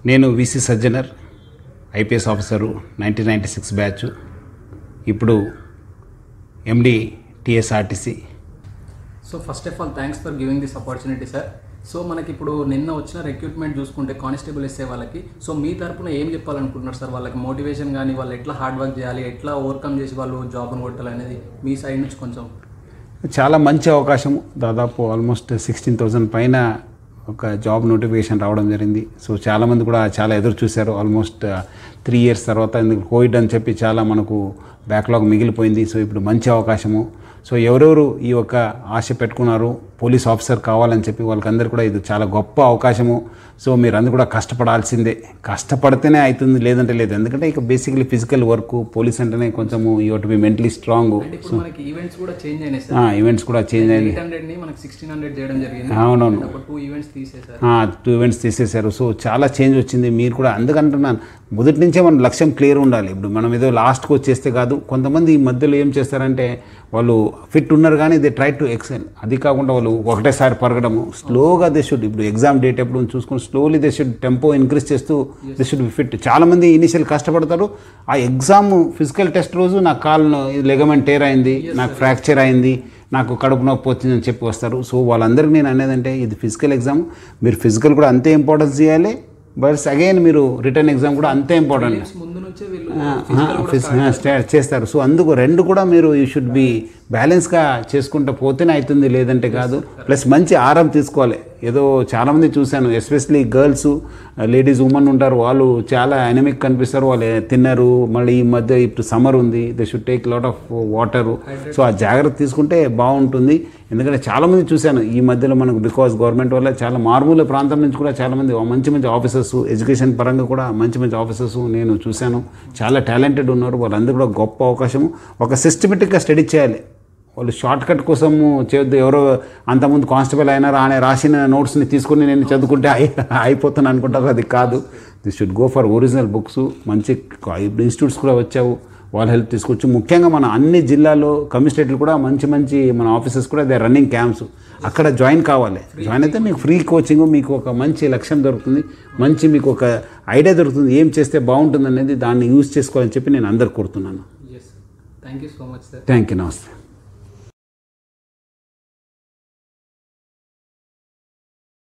నేను V C Sajjanar IPS officer nineteen ninety six batch ఇప్పుడు MD TSRTC so first of all thanks for giving this opportunity sir so మనకి ఇప్పుడు నిన్న వచ్చిన recruitment చూసుకుంటే కానిస్టేబుల్ వేసే వాళ్ళకి సో మీ తరపున ఏం చెప్పాలనుకుంటున్నారు సార్ వాళ్ళకి మోటివేషన్ కానీ వాళ్ళు ఎట్లా హార్డ్ వర్క్ చేయాలి ఎట్లా ఓవర్కమ్ చేసి వాళ్ళు జాబ్ను కొట్టాలి అనేది మీ సైడ్ నుంచి కొంచెం చాలా మంచి అవకాశం దాదాపు ఆల్మోస్ట్ సిక్స్టీన్ థౌజండ్ పైన ఒక జాబ్ నోటిఫికేషన్ రావడం జరిగింది సో చాలామంది కూడా చాలా ఎదురు చూశారు ఆల్మోస్ట్ త్రీ ఇయర్స్ తర్వాత ఎందుకు కోవిడ్ అని చెప్పి చాలా మనకు బ్యాక్లాగ్ మిగిలిపోయింది సో ఇప్పుడు మంచి అవకాశము సో ఎవరెవరు ఈ యొక్క ఆశ పెట్టుకున్నారు పోలీస్ ఆఫీసర్ కావాలని చెప్పి వాళ్ళకందరూ కూడా ఇది చాలా గొప్ప అవకాశము సో మీరు అందరూ కూడా కష్టపడాల్సిందే కష్టపడితేనే అవుతుంది లేదంటే లేదు ఎందుకంటే ఇక బేసికలీ ఫిజికల్ వర్క్ పోలీస్ అంటేనే కొంచెము you to be mentally strong అంటే ఇప్పుడు మనకి ఈవెంట్స్ కూడా చేంజ్ అయినాయి సార్ ఈవెంట్స్ కూడా చేంజ్ అయింది ఎయిట్ హండ్రెడ్ ని మనకి సిక్స్టీన్ హండ్రెడ్ చేయడం జరిగింది అవునవును ఒక టూ ఈవెంట్స్ తీసేసారు టూ ఈవెంట్స్ తీసేశారు సో చాలా చేంజ్ వచ్చింది మీరు కూడా అందుకంటున్నాను మొదటి నుంచే మన లక్ష్యం క్లియర్ ఉండాలి ఇప్పుడు మనం ఏదో లాస్ట్కి వచ్చేస్తే కాదు కొంతమంది ఈ మధ్యలో ఏం చేస్తారంటే వాళ్ళు ఫిట్ ఉన్నారు కానీ దే ట్రై టు ఎక్సెల్ అది కాకుండా వాళ్ళు ఒకటేసారి పరగడము స్లోగా దే షుడ్ ఇప్పుడు ఎగ్జామ్ డేట్ ఎప్పుడు ఉంది చూసుకొని slowly they should tempo increase చేస్తూ దే షుడ్ బి ఫిట్ చాలామంది ఇనిషియల్ కష్టపడతారు ఆ ఎగ్జామ్ ఫిజికల్ టెస్ట్ రోజు నా కాలు లెగమెంట్ టేర్ అయింది నాకు ఫ్రాక్చర్ అయింది నాకు కడుపు నొప్పి వచ్చిందని చెప్పి వస్తారు సో వాళ్ళందరికీ నేను అనేదంటే ఇది ఫిజికల్ ఎగ్జామ్ మీరు ఫిజికల్ కూడా అంతే ఇంపార్టెన్స్ ఇవ్వాలి బట్ అగైన్ మీరు రిటర్న్ ఎగ్జామ్ కూడా అంతే ఇంపార్టెంట్ ముందు నుంచే వీళ్ళు స్టార్ట్ చేస్తారు సో అందుకు రెండు కూడా మీరు యూ షుడ్ బి బ్యాలెన్స్గా చేసుకుంటూ పోతేనే అవుతుంది లేదంటే కాదు ప్లస్ మంచి ఆహారం తీసుకోవాలి ఏదో చాలామంది చూశాను ఎస్పెషలీ గర్ల్స్ లేడీస్ ఉమెన్ ఉంటారు వాళ్ళు చాలా ఎనమిక్ కనిపిస్తారు వాళ్ళు తిన్నారు మళ్ళీ ఈ మధ్య ఇప్పుడు సమ్మర్ ఉంది they should take lot of water so ఆ జాగ్రత్త తీసుకుంటే బాగుంటుంది ఎందుకంటే చాలామంది చూశాను ఈ మధ్యలో మనకు బికాస్ గవర్నమెంట్ వల్ల చాలా మారుమూల ప్రాంతం నుంచి కూడా చాలామంది మంచి మంచి ఆఫీసర్స్ ఎడ్యుకేషన్ పరంగా కూడా మంచి మంచి ఆఫీసర్స్ నేను చూశాను చాలా టాలెంటెడ్ ఉన్నారు వాళ్ళందరూ కూడా గొప్ప అవకాశం ఒక సిస్టమేటిక్గా స్టడీ చేయాలి వాళ్ళు షార్ట్ కట్ కోసము చేయొద్దు ఎవరో అంతకుముందు కానిస్టేబుల్ అయినారు ఆయన రాసిన నోట్స్ని తీసుకుని నేను చదువుకుంటే అయి అయిపోతాను అనుకుంటారు అది కాదు this should go for original books మంచి ఇప్పుడు ఇన్స్టిట్యూట్స్ కూడా వచ్చావు వాళ్ళ హెల్ప్ తీసుకోవచ్చు ముఖ్యంగా మన అన్ని జిల్లాలో కమిషనరేట్లు కూడా మంచి మంచి మన ఆఫీసెస్ కూడా దే రన్నింగ్ క్యాంప్స్ అక్కడ జాయిన్ కావాలి జాయిన్ అయితే మీకు ఫ్రీ కోచింగ్ మీకు ఒక మంచి లక్ష్యం దొరుకుతుంది మంచి మీకు ఒక ఐడియా దొరుకుతుంది ఏం చేస్తే బాగుంటుంది అనేది దాన్ని యూజ్ చేసుకోవాలని చెప్పి నేను అందరు కోరుతున్నాను yes thank you so much sir thank you నమస్తే